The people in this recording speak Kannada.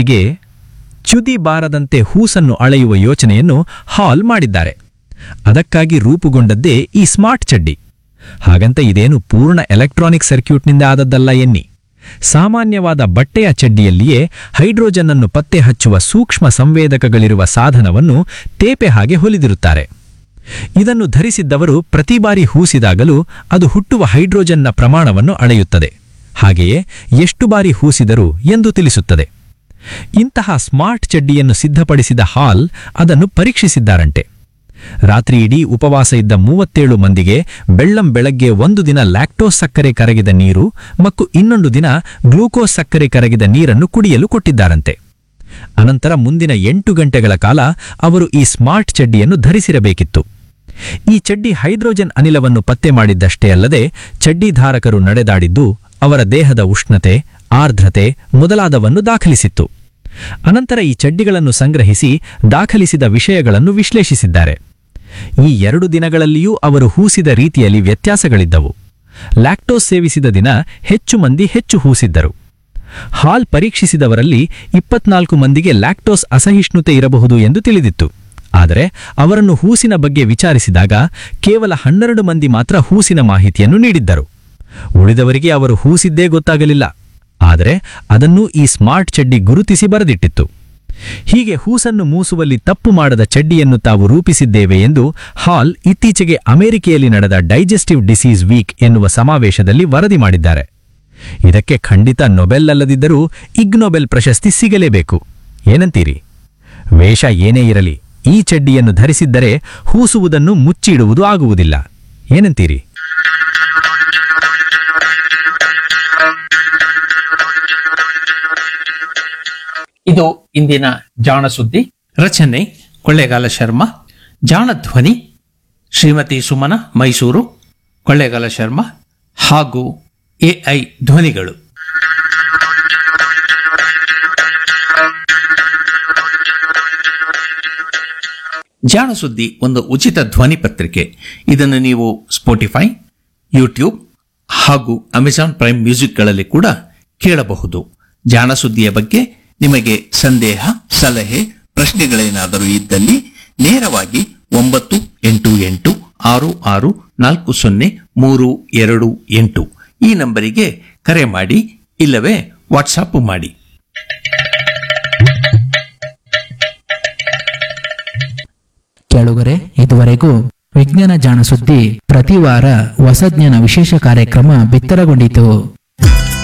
ಜೊತೆಗೆ ಚ್ಯುತಿ ಬಾರದಂತೆ ಹೂಸನ್ನು ಅಳೆಯುವ ಯೋಚನೆಯನ್ನು ಹಾಲ್ ಮಾಡಿದ್ದಾರೆ ಅದಕ್ಕಾಗಿ ರೂಪುಗೊಂಡದ್ದೇ ಈ ಸ್ಮಾರ್ಟ್ ಚಡ್ಡಿ ಹಾಗಂತ ಇದೇನು ಪೂರ್ಣ ಎಲೆಕ್ಟ್ರಾನಿಕ್ ಸರ್ಕ್ಯೂಟ್ನಿಂದ ಆದದ್ದಲ್ಲ ಎನ್ನಿ ಸಾಮಾನ್ಯವಾದ ಬಟ್ಟೆಯ ಚಡ್ಡಿಯಲ್ಲಿಯೇ ಹೈಡ್ರೋಜನ್ ಅನ್ನು ಪತ್ತೆ ಹಚ್ಚುವ ಸೂಕ್ಷ್ಮ ಸಂವೇದಕಗಳಿರುವ ಸಾಧನವನ್ನು ತೇಪೆ ಹಾಗೆ ಹೊಲಿದಿರುತ್ತಾರೆ ಇದನ್ನು ಧರಿಸಿದ್ದವರು ಪ್ರತಿ ಬಾರಿ ಹೂಸಿದಾಗಲೂ ಅದು ಹುಟ್ಟುವ ಹೈಡ್ರೋಜನ್ನ ಪ್ರಮಾಣವನ್ನು ಅಳೆಯುತ್ತದೆ ಹಾಗೆಯೇ ಎಷ್ಟು ಬಾರಿ ಹೂಸಿದರು ಎಂದು ತಿಳಿಸುತ್ತದೆ ಇಂತಹ ಸ್ಮಾರ್ಟ್ ಚಡ್ಡಿಯನ್ನು ಸಿದ್ಧಪಡಿಸಿದ ಹಾಲ್ ಅದನ್ನು ಪರೀಕ್ಷಿಸಿದ್ದಾರಂತೆ ರಾತ್ರಿ ಇಡೀ ಉಪವಾಸ ಇದ್ದ ಮೂವತ್ತೇಳು ಮಂದಿಗೆ ಬೆಳ್ಳಂ ಬೆಳಗ್ಗೆ ಒಂದು ದಿನ ಲ್ಯಾಕ್ಟೋಸ್ ಸಕ್ಕರೆ ಕರಗಿದ ನೀರು ಮತ್ತು ಇನ್ನೊಂದು ದಿನ ಗ್ಲೂಕೋಸ್ ಸಕ್ಕರೆ ಕರಗಿದ ನೀರನ್ನು ಕುಡಿಯಲು ಕೊಟ್ಟಿದ್ದಾರಂತೆ ಅನಂತರ ಮುಂದಿನ ಎಂಟು ಗಂಟೆಗಳ ಕಾಲ ಅವರು ಈ ಸ್ಮಾರ್ಟ್ ಚಡ್ಡಿಯನ್ನು ಧರಿಸಿರಬೇಕಿತ್ತು ಈ ಚಡ್ಡಿ ಹೈಡ್ರೋಜನ್ ಅನಿಲವನ್ನು ಪತ್ತೆ ಮಾಡಿದ್ದಷ್ಟೇ ಅಲ್ಲದೆ ಚಡ್ಡಿಧಾರಕರು ನಡೆದಾಡಿದ್ದು ಅವರ ದೇಹದ ಉಷ್ಣತೆ ಆರ್ದ್ರತೆ ಮೊದಲಾದವನ್ನು ದಾಖಲಿಸಿತ್ತು ಅನಂತರ ಈ ಚಡ್ಡಿಗಳನ್ನು ಸಂಗ್ರಹಿಸಿ ದಾಖಲಿಸಿದ ವಿಷಯಗಳನ್ನು ವಿಶ್ಲೇಷಿಸಿದ್ದಾರೆ ಈ ಎರಡು ದಿನಗಳಲ್ಲಿಯೂ ಅವರು ಹೂಸಿದ ರೀತಿಯಲ್ಲಿ ವ್ಯತ್ಯಾಸಗಳಿದ್ದವು ಲ್ಯಾಕ್ಟೋಸ್ ಸೇವಿಸಿದ ದಿನ ಹೆಚ್ಚು ಮಂದಿ ಹೆಚ್ಚು ಹೂಸಿದ್ದರು ಹಾಲ್ ಪರೀಕ್ಷಿಸಿದವರಲ್ಲಿ ಇಪ್ಪತ್ನಾಲ್ಕು ಮಂದಿಗೆ ಲ್ಯಾಕ್ಟೋಸ್ ಅಸಹಿಷ್ಣುತೆ ಇರಬಹುದು ಎಂದು ತಿಳಿದಿತ್ತು ಆದರೆ ಅವರನ್ನು ಹೂಸಿನ ಬಗ್ಗೆ ವಿಚಾರಿಸಿದಾಗ ಕೇವಲ ಹನ್ನೆರಡು ಮಂದಿ ಮಾತ್ರ ಹೂಸಿನ ಮಾಹಿತಿಯನ್ನು ನೀಡಿದ್ದರು ಉಳಿದವರಿಗೆ ಅವರು ಹೂಸಿದ್ದೇ ಗೊತ್ತಾಗಲಿಲ್ಲ ಆದರೆ ಅದನ್ನು ಈ ಸ್ಮಾರ್ಟ್ ಚಡ್ಡಿ ಗುರುತಿಸಿ ಬರೆದಿಟ್ಟಿತ್ತು ಹೀಗೆ ಹೂಸನ್ನು ಮೂಸುವಲ್ಲಿ ತಪ್ಪು ಮಾಡದ ಚಡ್ಡಿಯನ್ನು ತಾವು ರೂಪಿಸಿದ್ದೇವೆ ಎಂದು ಹಾಲ್ ಇತ್ತೀಚೆಗೆ ಅಮೆರಿಕೆಯಲ್ಲಿ ನಡೆದ ಡೈಜೆಸ್ಟಿವ್ ಡಿಸೀಸ್ ವೀಕ್ ಎನ್ನುವ ಸಮಾವೇಶದಲ್ಲಿ ವರದಿ ಮಾಡಿದ್ದಾರೆ ಇದಕ್ಕೆ ಖಂಡಿತ ನೊಬೆಲ್ ಅಲ್ಲದಿದ್ದರೂ ಇಗ್ ನೊಬೆಲ್ ಪ್ರಶಸ್ತಿ ಸಿಗಲೇಬೇಕು ಏನಂತೀರಿ ವೇಷ ಏನೇ ಇರಲಿ ಈ ಚಡ್ಡಿಯನ್ನು ಧರಿಸಿದ್ದರೆ ಹೂಸುವುದನ್ನು ಮುಚ್ಚಿಡುವುದು ಆಗುವುದಿಲ್ಲ ಏನಂತೀರಿ ಇದು ಇಂದಿನ ಜಾಣ ಸುದ್ದಿ ರಚನೆ ಕೊಳ್ಳೇಗಾಲ ಶರ್ಮಾ ಜಾಣ ಧ್ವನಿ ಶ್ರೀಮತಿ ಸುಮನ ಮೈಸೂರು ಕೊಳ್ಳೇಗಾಲ ಶರ್ಮಾ ಹಾಗೂ ಎಐ ಧ್ವನಿಗಳು ಜಾಣ ಸುದ್ದಿ ಒಂದು ಉಚಿತ ಧ್ವನಿ ಪತ್ರಿಕೆ ಇದನ್ನು ನೀವು ಸ್ಪೋಟಿಫೈ ಯೂಟ್ಯೂಬ್ ಹಾಗೂ ಅಮೆಜಾನ್ ಪ್ರೈಮ್ ಮ್ಯೂಸಿಕ್ಗಳಲ್ಲಿ ಕೂಡ ಕೇಳಬಹುದು ಜಾಣ ಸುದ್ದಿಯ ಬಗ್ಗೆ ನಿಮಗೆ ಸಂದೇಹ ಸಲಹೆ ಪ್ರಶ್ನೆಗಳೇನಾದರೂ ಇದ್ದಲ್ಲಿ ನೇರವಾಗಿ ಒಂಬತ್ತು ಎಂಟು ಎಂಟು ಆರು ಆರು ನಾಲ್ಕು ಸೊನ್ನೆ ಮೂರು ಎರಡು ಎಂಟು ಈ ನಂಬರಿಗೆ ಕರೆ ಮಾಡಿ ಇಲ್ಲವೇ ವಾಟ್ಸಾಪ್ ಮಾಡಿ ಕೇಳುಗರೆ ಇದುವರೆಗೂ ವಿಜ್ಞಾನ ಜಾಣ ಸುದ್ದಿ ಪ್ರತಿ ವಾರ ಹೊಸ ಜ್ಞಾನ ವಿಶೇಷ ಕಾರ್ಯಕ್ರಮ ಬಿತ್ತರಗೊಂಡಿತು